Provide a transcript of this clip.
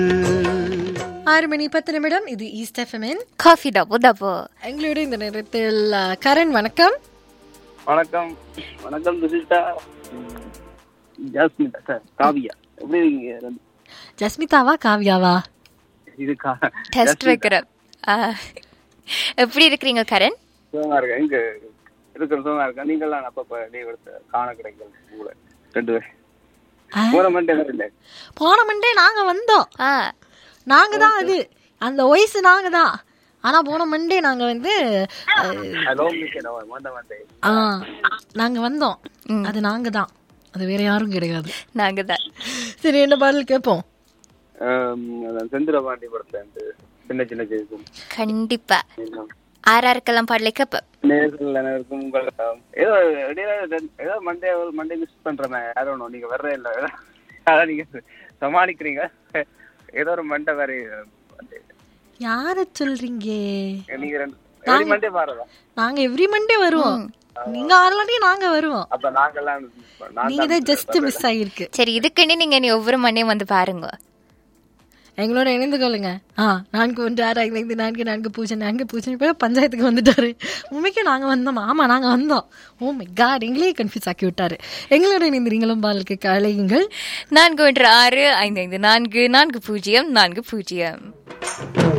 ஆறு மணி பத்து நிமிடம் இது ஈஸ்ட் எஃப்எம்என் காஃபி டபு டபு எங்களோட இந்த நேரத்தில் ஆ, கரண் வணக்கம் வணக்கம் வணக்கம் துஷிதா ஜாஸ்மிதா சார் காவியா எப்படி இருக்கீங்க ரெண்டு- ஜஸ்மிதாவா காவ்யாவா இது கா டெஸ்ட் வைக்கிறேன் ஆ. எப்படி இருக்கிறீங்க கரண் சுகமா இருக்கேன் இங்க இருக்கிற சுகமா இருக்கேன் நீங்களாம் அப்பப்ப லீவ் எடுத்து காண கிடைக்கல உங்களை ரெண்டு பேரும் ஆ, போன மண்டே இல்லை போன மண்டே நாங்க வந்தோம் ஆ நாங்க தான் அது அந்த வயசு நாங்க தான் ஆனா போன மண்டே நாங்க வந்து ஆ, ஹலோ மிக்க மண்டே மண்டே ஆ நாங்க வந்தோம் அது நாங்க தான் அது வேற யாரும் கிடையாது நாங்க தான் சரி என்ன பாடல் கேட்போம் செந்திர பாண்டி படத்துல இருந்து சின்ன சின்ன ஜெயிக்கும் கண்டிப்பா ஆர்ஆருக்கெல்லாம் பாடலை கேப்ப நேரில் இருக்கும் உங்கள் ஏதோ இடையில ரெண்டு- ஏதோ மண்டே மண்டே மிஸ் பண்றேன் யாரும் நீங்க வர்றே இல்லை அதான் நீங்க சமாளிக்கிறீங்க ஏதோ ஒரு மண்டே வேற Monday. யார சொல்றீங்க நீங்க ரெண்டு every மண்டே பாருங்க நாங்க எவ்ரி மண்டே வருவோம் நீங்க ஆல்ரெடி நாங்க வருவோம் அப்ப நாங்கெல்லாம் நான் நீங்க தான் ஜஸ்ட் மிஸ் ஆகிருக்கு சரி இதுக்குன்னு நீங்க நீ ஒவ்வொரு மண்டையும் வந்து பாருங்க எங்களோட இணைந்து கொள்ளுங்க ஆ நான்கு ஒன்று ஆறு ஐந்து ஐந்து நான்கு நான்கு பூஜ்ஜியம் நான்கு பூஜ்ஜியம் பேர் பஞ்சாயத்துக்கு வந்துட்டாரு உண்மைக்கு நாங்க வந்தோம் ஆமா நாங்க வந்தோம் ஓ மை காட் எங்களே கன்ஃபியூஸ் ஆக்கி விட்டாரு எங்களோட இணைந்து நீங்களும் பாலுக்கு அழையுங்கள் நான்கு ஒன்று ஆறு ஐந்து ஐந்து நான்கு நான்கு பூஜ்ஜியம் நான்கு பூஜ்ஜியம்